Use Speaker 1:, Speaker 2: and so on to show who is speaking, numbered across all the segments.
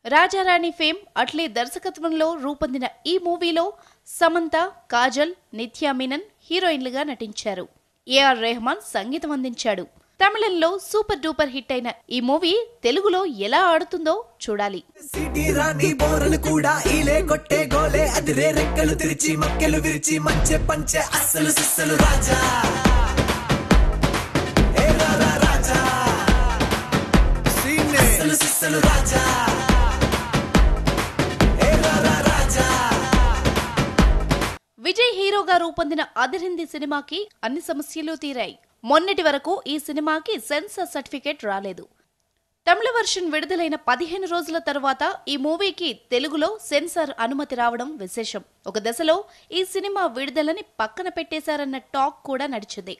Speaker 1: రాజారాణి fame అట్లే దర్శకత్వంలో రూపొందిన ఈ మూవీలో సమంత కాజల్ నిత్యా మీనన్ హీరోయిన్లుగా నటించారు ఏఆర్ రెహమాన్ సంగీతం అందించాడు తమిళంలో సూపర్ డూపర్ హిట్ అయిన ఈ మూవీ తెలుగులో ఎలా ఆడుతుందో చూడాలి
Speaker 2: సిటీ రాణి బోరలు కూడా ఈలే కొట్టే గోలే అదిరే రెక్కలు తెరిచి మక్కెలు విరిచి మంచె పంచె అస్సలు సిస్సలు రాజా ఏ రారా రాజా అస్సలు సిస్సలు రాజా ఏ రారా రాజా
Speaker 1: విజయ్ హీరోగా రూపొందిన అదిరింది సినిమాకి అన్ని సమస్యలు తీరాయి మొన్నటి వరకు ఈ సినిమాకి సెన్సార్ సర్టిఫికేట్ రాలేదు తమిళ వర్షన్ విడుదలైన పదిహేను రోజుల తర్వాత ఈ మూవీకి తెలుగులో సెన్సార్ అనుమతి రావడం విశేషం ఒక దశలో ఈ సినిమా విడుదలని పక్కన పెట్టేశారన్న టాక్ కూడా నడిచింది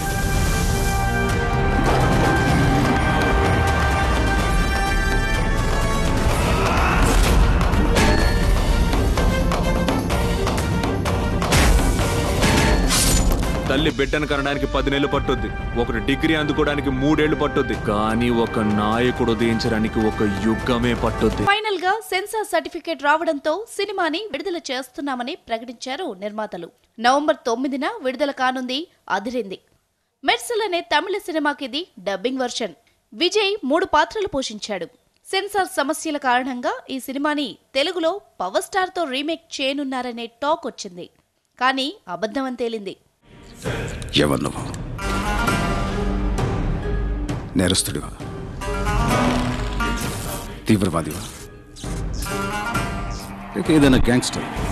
Speaker 3: తల్లి బిడ్డను కనడానికి పది నెలలు పట్టుద్ది ఒకటి డిగ్రీ అందుకోవడానికి మూడేళ్లు పట్టుద్ది కానీ ఒక నాయకుడు ఉదయించడానికి ఒక యుగమే పట్టుద్ది
Speaker 1: ఫైనల్ గా సెన్సార్ సర్టిఫికేట్ రావడంతో సినిమాని విడుదల చేస్తున్నామని ప్రకటించారు నిర్మాతలు నవంబర్ తొమ్మిదిన విడుదల కానుంది అదిరింది మెర్సల్ అనే తమిళ సినిమాకి ఇది డబ్బింగ్ వర్షన్ విజయ్ మూడు పాత్రలు పోషించాడు సెన్సార్ సమస్యల కారణంగా ఈ సినిమాని తెలుగులో పవర్ స్టార్ తో రీమేక్ చేయనున్నారనే టాక్ వచ్చింది కానీ అబద్ధమని తేలింది
Speaker 4: ఎవరు నువ్వు నేరస్తుడివా తీవ్రవాదివా లేక ఏదైనా గ్యాంగ్స్టర్